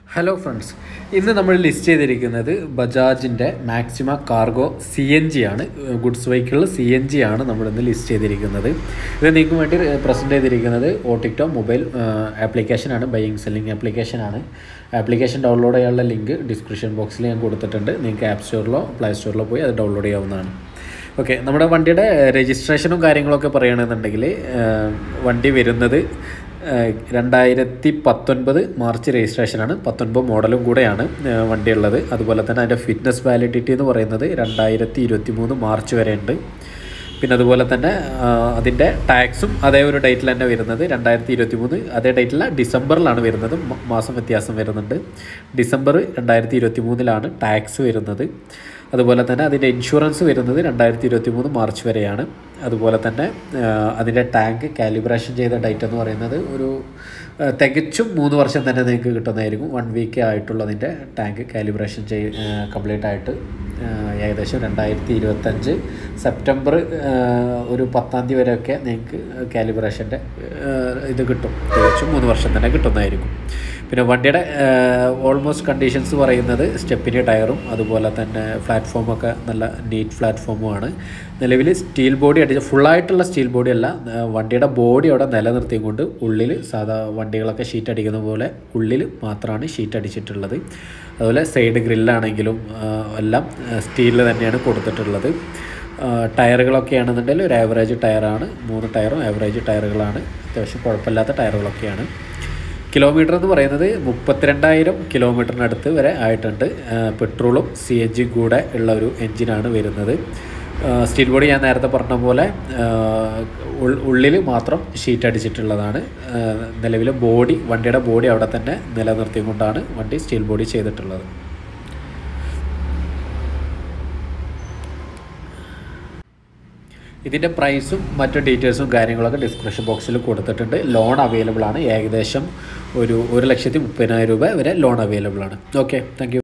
hello friends ഇന്ന് നമ്മൾ list ചെയ്തിരിക്കുന്നത് ബജാജിൻ്റെ Maxima cargo C N G ആണ് ഗുഡ്സ് വെഹിക്കിളിൽ സി എൻ ജി ആണ് നമ്മൾ ഇന്ന് ലിസ്റ്റ് ചെയ്തിരിക്കുന്നത് ഇത് നിങ്ങൾക്ക് വേണ്ടി പ്രസൻറ്റ് ചെയ്തിരിക്കുന്നത് ഓട്ടിക്ടോ മൊബൈൽ ആപ്ലിക്കേഷനാണ് ബൈയിങ് സെല്ലിംഗ് ആപ്ലിക്കേഷനാണ് ആപ്ലിക്കേഷൻ ഡൗൺലോഡ് ചെയ്യാനുള്ള ലിങ്ക് ഡിസ്ക്രിപ്ഷൻ ബോക്സിൽ ഞാൻ കൊടുത്തിട്ടുണ്ട് നിങ്ങൾക്ക് ആപ്പ് സ്റ്റോറിലോ പ്ലേ സ്റ്റോറിലോ പോയി അത് ഡൗൺലോഡ് ചെയ്യാവുന്നതാണ് ഓക്കെ നമ്മുടെ വണ്ടിയുടെ രജിസ്ട്രേഷനും കാര്യങ്ങളൊക്കെ പറയുകയാണെന്നുണ്ടെങ്കിൽ വണ്ടി വരുന്നത് രണ്ടായിരത്തി പത്തൊൻപത് മാർച്ച് രജിസ്ട്രേഷനാണ് പത്തൊൻപത് മോഡലും കൂടെയാണ് വണ്ടി ഉള്ളത് അതുപോലെ തന്നെ അതിൻ്റെ ഫിറ്റ്നസ് വാലിഡിറ്റി എന്ന് പറയുന്നത് രണ്ടായിരത്തി ഇരുപത്തി മൂന്ന് മാർച്ച് വരെ ഉണ്ട് പിന്നെ അതുപോലെ തന്നെ അതിൻ്റെ ടാക്സും അതേ ഒരു ഡേറ്റിൽ തന്നെ വരുന്നത് രണ്ടായിരത്തി ഇരുപത്തി മൂന്ന് അതേ ഡേറ്റിൽ ഡിസംബറിലാണ് വരുന്നത് മാസം വ്യത്യാസം വരുന്നുണ്ട് ഡിസംബർ രണ്ടായിരത്തി ഇരുപത്തി മൂന്നിലാണ് ടാക്സ് വരുന്നത് അതുപോലെ തന്നെ അതിൻ്റെ ഇൻഷുറൻസ് വരുന്നത് രണ്ടായിരത്തി ഇരുപത്തി മൂന്ന് മാർച്ച് വരെയാണ് അതുപോലെ തന്നെ അതിൻ്റെ ടാങ്ക് കാലിബ്രേഷൻ ചെയ്ത ഡേറ്റ് എന്ന് പറയുന്നത് ഒരു തികച്ചും മൂന്ന് വർഷം തന്നെ നിങ്ങൾക്ക് കിട്ടുന്നതായിരിക്കും വൺ വീക്ക് ആയിട്ടുള്ളതിൻ്റെ ടാങ്ക് കാലിബ്രേഷൻ ചെയ് കംപ്ലീറ്റ് ആയിട്ട് ഏകദേശം രണ്ടായിരത്തി ഇരുപത്തഞ്ച് സെപ്റ്റംബർ ഒരു പത്താം തീയതി വരെയൊക്കെ നിങ്ങൾക്ക് കാലിബ്രേഷൻ്റെ ഇത് കിട്ടും തികച്ചും മൂന്ന് വർഷം തന്നെ കിട്ടുന്നതായിരിക്കും പിന്നെ വണ്ടിയുടെ ഓൾമോസ്റ്റ് കണ്ടീഷൻസ് പറയുന്നത് സ്റ്റെപ്പിൻ്റെ ടയറും അതുപോലെ തന്നെ പ്ലാറ്റ്ഫോമൊക്കെ നല്ല നീറ്റ് പ്ലാറ്റ്ഫോമുമാണ് നിലവിൽ സ്റ്റീൽ ബോഡി അടിച്ച ഫുള്ളായിട്ടുള്ള സ്റ്റീൽ ബോഡി അല്ല വണ്ടിയുടെ ബോഡി അവിടെ നിലനിർത്തിയും കൊണ്ട് ഉള്ളിൽ സാധാ വണ്ടികളൊക്കെ ഷീറ്റ് അടിക്കുന്ന പോലെ ഉള്ളിൽ മാത്രമാണ് ഷീറ്റ് അടിച്ചിട്ടുള്ളത് അതുപോലെ സൈഡ് ഗ്രില്ലാണെങ്കിലും എല്ലാം സ്റ്റീലിൽ തന്നെയാണ് കൊടുത്തിട്ടുള്ളത് ടയറുകളൊക്കെ ആണെന്നുണ്ടെങ്കിൽ ഒരു ആവറേജ് ടയറാണ് മൂന്ന് ടയറും ആവറേജ് ടയറുകളാണ് അത്യാവശ്യം കുഴപ്പമില്ലാത്ത ടയറുകളൊക്കെയാണ് കിലോമീറ്റർ എന്ന് പറയുന്നത് മുപ്പത്തിരണ്ടായിരം കിലോമീറ്ററിനടുത്ത് വരെ ആയിട്ടുണ്ട് പെട്രോളും സി എൻ ജിയും കൂടെ ഉള്ള ഒരു എൻജിനാണ് വരുന്നത് സ്റ്റീൽ ബോഡി ഞാൻ നേരത്തെ പറഞ്ഞ പോലെ ഉള്ളിൽ മാത്രം ഷീറ്റ് അടിച്ചിട്ടുള്ളതാണ് നിലവിലെ ബോഡി വണ്ടിയുടെ ബോഡി അവിടെ തന്നെ നിലനിർത്തിക്കൊണ്ടാണ് വണ്ടി സ്റ്റീൽ ബോഡി ചെയ്തിട്ടുള്ളത് ഇതിൻ്റെ പ്രൈസും മറ്റു ഡീറ്റെയിൽസും കാര്യങ്ങളൊക്കെ ഡിസ്ക്രിപ്ഷൻ ബോക്സിൽ കൊടുത്തിട്ടുണ്ട് ലോൺ അവൈലബിൾ ആണ് ഏകദേശം ഒരു ഒരു ലക്ഷത്തി മുപ്പതിനായിരം രൂപ വരെ ലോൺ അവൈലബിൾ ആണ് ഓക്കെ താങ്ക്